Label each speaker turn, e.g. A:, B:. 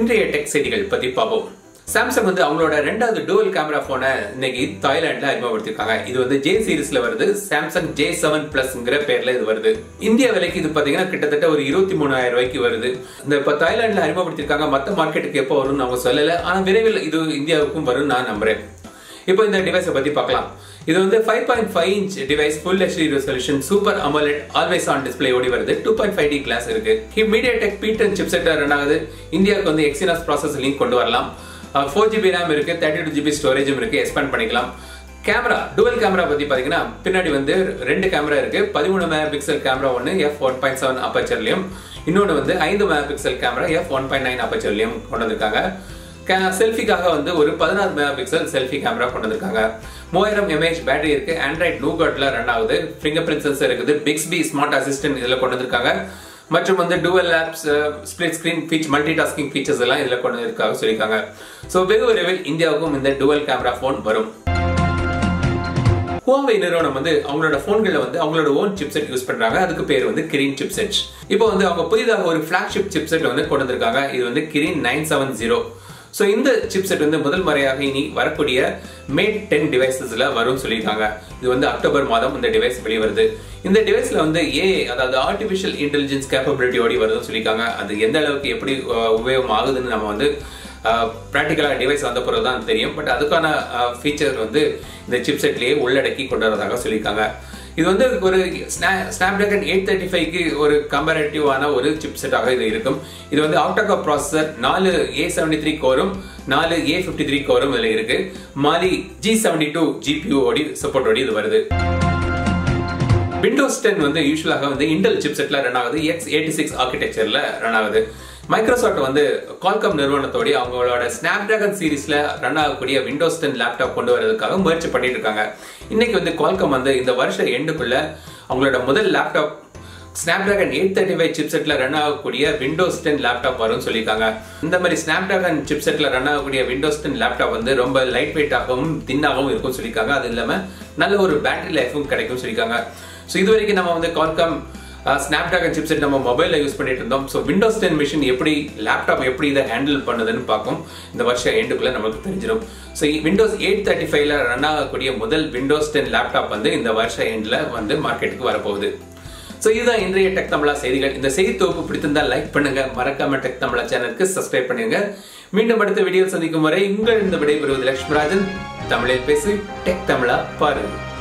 A: இன்றைய டெக் செய்திகள் பத்தி பார்ப்போம் சாம்சங் வந்து அவங்களோட ரெண்டாவது டூவல் கேமரா போனை இன்னைக்கு தாய்லாந்துல அறிமுகப்படுத்திருக்காங்க இது வந்து ஜே சீரிஸ்ல வருது சாம்சங் ஜே செவன் பிளஸ்ங்கிற பேர்ல இது வருது இந்திய விலைக்கு இது பாத்தீங்கன்னா கிட்டத்தட்ட ஒரு இருபத்தி மூணாயிரம் ரூபாய்க்கு வருது இந்த இப்ப தாய்லாந்துல அறிமுகப்படுத்திருக்காங்க மத்த மார்க்கெட்டுக்கு எப்போ வரும்னு அவங்க சொல்லல ஆனா விரைவில் இது இந்தியாவுக்கும் வரும் நான் நம்புறேன் இப்போ இந்த டிவைஸை பத்தி பார்க்கலாம் இது வந்து five point five inch device full HD resolution super AMOLED always on display ஓடி வருது two point five D glass இருக்கு MediaTek P ten chipset run ஆகுது இந்தியாவுக்கு வந்து எக்ஸினாஸ் ப்ராசஸ் லிங்க் கொண்டு வரலாம் ஃபோர் ஜிபி ரேம் இருக்கு thirty two GB ஸ்டோரேஜும் இருக்கு எக்ஸ்பேண்ட் பண்ணிக்கலாம் கேமரா டுவல் கேமரா பத்தி பாத்தீங்கன்னா பின்னாடி வந்து ரெண்டு கேமரா இருக்கு பதிமூணு மெகா பிக்சல் கேமரா ஒன்னு எஃப் ஒன் பாயிண்ட் செவன் அப்பச்சர்லயும் இன்னொன்று வந்து ஐந்து megapixel camera F one point nine அப்பச்சர்லயும் கொண்டு வந்திருக்காங்க செல்ஃபிக்காக வந்து ஒரு பதினாறு மெகா பிக்சல் செல்ஃபி கேமரா கொண்டு வந்திருக்காங்க மூவாயிரம் எம்ஏஹெச் பேட்டரி இருக்கு ஆண்ட்ராய்ட் நூகட்ல ரன் ஆகுது ஃபிங்கர் பிரிண்ட் சென்சர் இருக்குது பிக்ஸ்பி ஸ்மார்ட் அசிஸ்டன்ட் இதுல கொண்டு வந்திருக்காங்க மற்றும் வந்து dual apps split screen feature multitasking features எல்லாம் இதுல கொண்டு வந்திருக்காங்க சொல்லியிருக்காங்க ஸோ வெகு விரைவில் இந்தியாவுக்கும் இந்த டுவல் கேமரா ஃபோன் வரும் ஹுவாவை நிறுவனம் வந்து அவங்களோட போன்களை வந்து அவங்களோட ஓன் சிப்செட் யூஸ் பண்றாங்க அதுக்கு பேர் வந்து கிரீன் சிப்செட் இப்போ வந்து அவங்க புதிதாக ஒரு பிளாக்ஷிப் சிப்செட் வந்து கொண்டு வந்திருக்காங்க இது வந்து green nine seven zero so இந்த சிப்செட் வந்து முதல் முறையாக இனி வரக்கூடிய மேட் டென் டிவைசஸ்ல வரும்னு சொல்லியிருக்காங்க இது வந்து அக்டோபர் மாதம் இந்த டிவைஸ் வெளிவருது இந்த டிவைஸ்ல வந்து ஏ அதாவது ஆர்டிபிஷியல் இன்டெலிஜென்ஸ் கேப்பபிலிட்டியோட வருதுன்னு சொல்லியிருக்காங்க அது எந்த அளவுக்கு எப்படி உபயோகம் ஆகுதுன்னு நம்ம வந்து ப்ராக்டிக்கலாக டிவைஸ் வந்த பிறகு தான் தெரியும் பட் அதுக்கான ஃபீச்சர் வந்து இந்த சிப்செட்லேயே உள்ளடக்கி கொண்டு வரதாக சொல்லியிருக்காங்க இது வந்து ஒரு ஸ்னாப்டிராகன் எயிட் தேர்ட்டி ஃபைவ்க்கு ஒரு கம்பேரேட்டிவான ஒரு சிப்செட்டாக இது இருக்கும் இது வந்து ஆக்டோகா ப்ராசஸர் நாலு ஏ செவன்டி த்ரீ கோரும் நாலு ஏ ஃபிஃப்டி த்ரீ கோரும் இதில் இருக்கு Mali G seventy two GPU சப்போர்ட்டோடி இது வருது விண்டோஸ் டென் வந்து யூஸ்வலாக வந்து இன்டெல் சிப்செட்ல ரன் ஆகுது எக்ஸ் எயிட்டி சிக்ஸ் ஆர்கிடெக்சர்ல ரன் ஆகுது மைக்ரோசாஃப்ட் வந்து கால்கம் நிறுவனத்தோட அவங்களோட ஸ்னாப்டிராகன் சீரீஸ்ல ரன் ஆகக்கூடிய விண்டோஸ் டென் லேப்டாப் கொண்டு வரதுக்காக முயற்சி பண்ணிட்டு இருக்காங்க இன்னைக்கு வந்து கால்கம் வந்து இந்த வருஷ எண்டுக்குள்ள அவங்களோட முதல் laptop Snapdragon eight thirty five சிப்செட்ல ரன் ஆகக்கூடிய விண்டோஸ் டென் லேப்டாப் வரும்னு சொல்லியிருக்காங்க இந்த மாதிரி ஸ்னாப்டிராகன் சிப்செட்ல ரன் ஆகக்கூடிய விண்டோஸ் டென் லேப்டாப் வந்து ரொம்ப லைட் வெயிட்டாகவும் தின்னாகவும் இருக்கும் சொல்லியிருக்காங்க அது இல்லாம நல்ல ஒரு பேட்டரி லைஃபும் கிடைக்கும் சொல்லியிருக்காங்க ஸோ இது வரைக்கும் நம்ம வந்து கால்காம் ஸ்னாப்டிராகன் சிப்செட் நம்ம மொபைலில் யூஸ் பண்ணிட்டு இருந்தோம் ஸோ விண்டோஸ் டென் மிஷின் எப்படி லேப்டாப் எப்படி இதை ஹேண்டில் பண்ணுதுன்னு பார்க்கும் இந்த வருஷம் எண்டுக்குள்ள நமக்கு தெரிஞ்சிடும் ஸோ விண்டோஸ் எயிட் தேர்ட்டி ஃபைவ்ல ரன் ஆகக்கூடிய முதல் விண்டோஸ் டென் லேப்டாப் வந்து இந்த வருஷம் எண்டில் வந்து மார்க்கெட்டுக்கு வரப்போகுது ஸோ இதுதான் இன்றைய டெக் தமிழா செய்திகள் இந்த செய்தி தொகுப்பு பிடித்திருந்தா லைக் பண்ணுங்க மறக்காம டெக் தமிழா சேனலுக்கு சப்ஸ்கிரைப் பண்ணுங்க மீண்டும் அடுத்த வீடியோ சந்திக்கும் வரை உங்கள் இந்த விடைபெறுவது லட்சுமராஜன் தமிழில் பேசி டெக் தமிழா பாருங்க